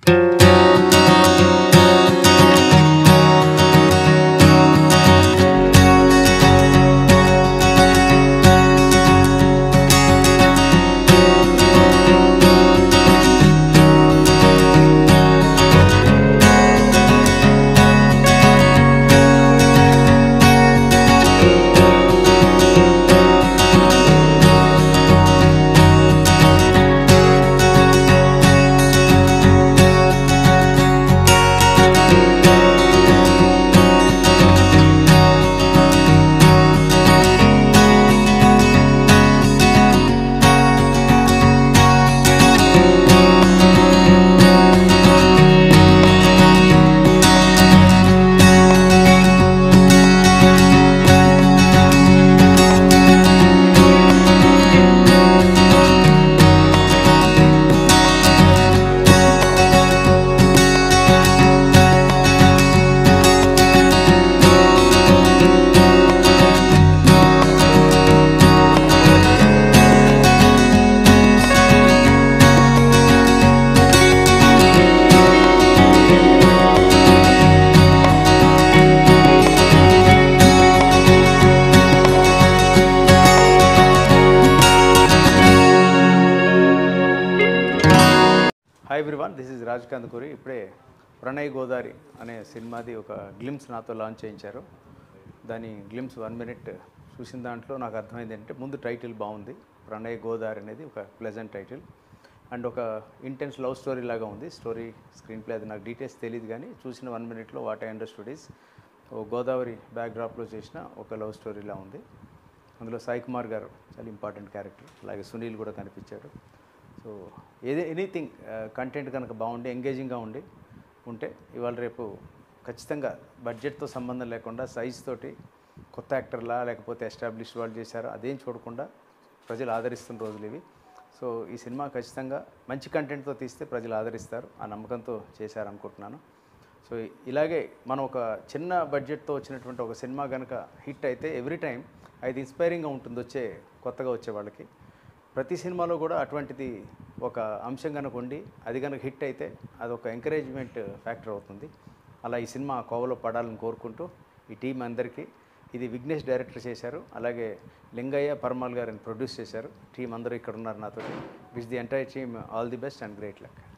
hi everyone this is Raj Kandukuri ఇప్పుడే ప్రణయ్ గోదారి అనే సినిమాది ఒక గ్లిమ్స్ నాతో లాంచ్ చేయించారు దాని గ్లిమ్స్ వన్ మినిట్ చూసిన దాంట్లో నాకు అర్థమైంది ఏంటంటే ముందు టైటిల్ బాగుంది ప్రణయ్ గోదారి అనేది ఒక ప్లెజెంట్ టైటిల్ అండ్ ఒక ఇంటెన్స్ లవ్ స్టోరీ లాగా ఉంది స్టోరీ స్క్రీన్ ప్లే అది నాకు డీటెయిల్స్ తెలియదు కానీ చూసిన వన్ మినిట్లో వాట్ ఐ అండర్స్టూడ్ ఈస్ ఓ గోదావరి బ్యాక్డ్రాప్లో చేసిన ఒక లవ్ స్టోరీలా ఉంది అందులో సాయి కుమార్ గారు చాలా ఇంపార్టెంట్ క్యారెక్టర్ అలాగే సునీల్ కూడా కనిపించాడు సో ఏదే ఎనీథింగ్ కంటెంట్ కనుక బాగుండి ఎంగేజింగ్గా ఉండి ఉంటే ఇవాళ రేపు ఖచ్చితంగా బడ్జెట్తో సంబంధం లేకుండా సైజ్ తోటి కొత్త యాక్టర్లా లేకపోతే ఎస్టాబ్లిష్ వాళ్ళు చేశారో అదేం చూడకుండా ప్రజలు ఆదరిస్తున్న రోజులు ఇవి సో ఈ సినిమా ఖచ్చితంగా మంచి కంటెంట్తో తీస్తే ప్రజలు ఆదరిస్తారు ఆ నమ్మకంతో చేశారనుకుంటున్నాను సో ఇలాగే మనం ఒక చిన్న బడ్జెట్తో వచ్చినటువంటి ఒక సినిమా కనుక హిట్ అయితే ఎవ్రీ టైం అది ఇన్స్పైరింగ్గా ఉంటుంది వచ్చే కొత్తగా వచ్చే వాళ్ళకి ప్రతి సినిమాలో కూడా అటువంటిది ఒక అంశం కనుక ఉండి అది కనుక హిట్ అయితే అది ఒక ఎంకరేజ్మెంట్ ఫ్యాక్టర్ అవుతుంది అలా ఈ సినిమా కోవలో పడాలని కోరుకుంటూ ఈ టీం అందరికీ ఇది విఘ్నేష్ డైరెక్టర్ చేశారు అలాగే లింగయ్య పర్మాల్ గారిని ప్రొడ్యూస్ చేశారు టీం అందరూ ఇక్కడ ఉన్నారు నాతో which the entire team all the best and great luck